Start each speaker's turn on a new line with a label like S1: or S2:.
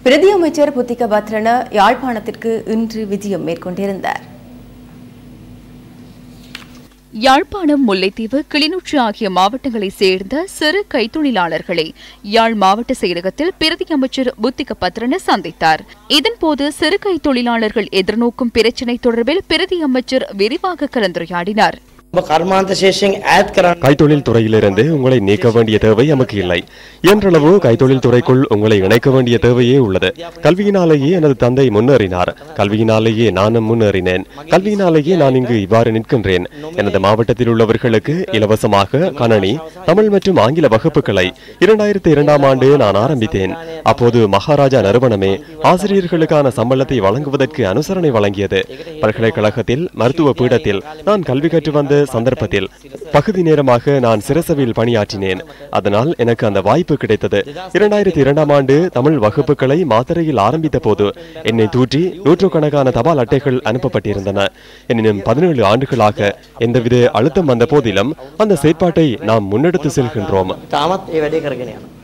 S1: பிரதி அமைச்சர் புத்திக பத்ரன யாழ்ப்பாணத்திற்கு இன்று விஜயம் மேற்கொண்டிருந்தார்
S2: யாழ்ப்பாணம் முல்லைத்தீவு கிளிநொச்சி ஆகிய மாவட்டங்களைச் சேர்ந்த சிறு கைத்தொழிலாளர்களை யாழ் மாவட்ட செயலகத்தில் பிரதி அமைச்சர் புத்திக பத்ரன சந்தித்தார் இதன்போது சிறு கைத்தொழிலாளர்கள் எதிர்நோக்கும் பிரச்சினை தொடர்பில் பிரதி அமைச்சர் விரிவாக கலந்துரையாடினார்
S3: ඔබ කර්මාන්ත ශේෂයෙන් ඈත් කරන්න
S4: கைத்தொழில் துறையிலிருந்து உங்களை நீக்க வேண்டிய தேவை நமக்கு இல்லை என்றளவு கைத்தொழில் துறைக்குள் உங்களை இணைக்க வேண்டிய தேவையே உள்ளது கல்வியினாலேயே எனது தந்தை முன்னேறினார் கல்வியினாலேயே நானும் முன்னேறினேன் கல்வியினாலேயே நான் இங்கு இவ்வாறு நிற்கின்றேன் எனது மாவட்டத்தில் உள்ளவர்களுக்கு இலவசமாக கணனி தமிழ் மற்றும் ஆங்கில வகுப்புகளை இரண்டாயிரத்தி இரண்டாம் ஆண்டு நான் ஆரம்பித்தேன் அப்போது மகாராஜா நிறுவனமே ஆசிரியர்களுக்கான சம்பளத்தை வழங்குவதற்கு அனுசரணை வழங்கியது பல்கலைக்கழகத்தில் மருத்துவ பீடத்தில் நான் கல்வி கற்று வந்த சந்தர்ப்பத்தில் பகுதி நேரமாக நான் சிரசவில் பணியாற்றினேன் அதனால் எனக்கு அந்த வாய்ப்பு கிடைத்தது இரண்டாயிரத்தி இரண்டாம் ஆண்டு தமிழ் வகுப்புகளை மாத்தறையில் ஆரம்பித்த போது என்னை தூற்றி நூற்றுக்கணக்கான தபால் அட்டைகள் அனுப்பப்பட்டிருந்தன எனினும் பதினேழு ஆண்டுகளாக எந்தவித அழுத்தம் வந்த போதிலும் அந்த செயற்பாட்டை நாம் முன்னெடுத்து செல்கின்றோம்
S3: තාමත් ඒ වැඩේ කරගෙන යනවා.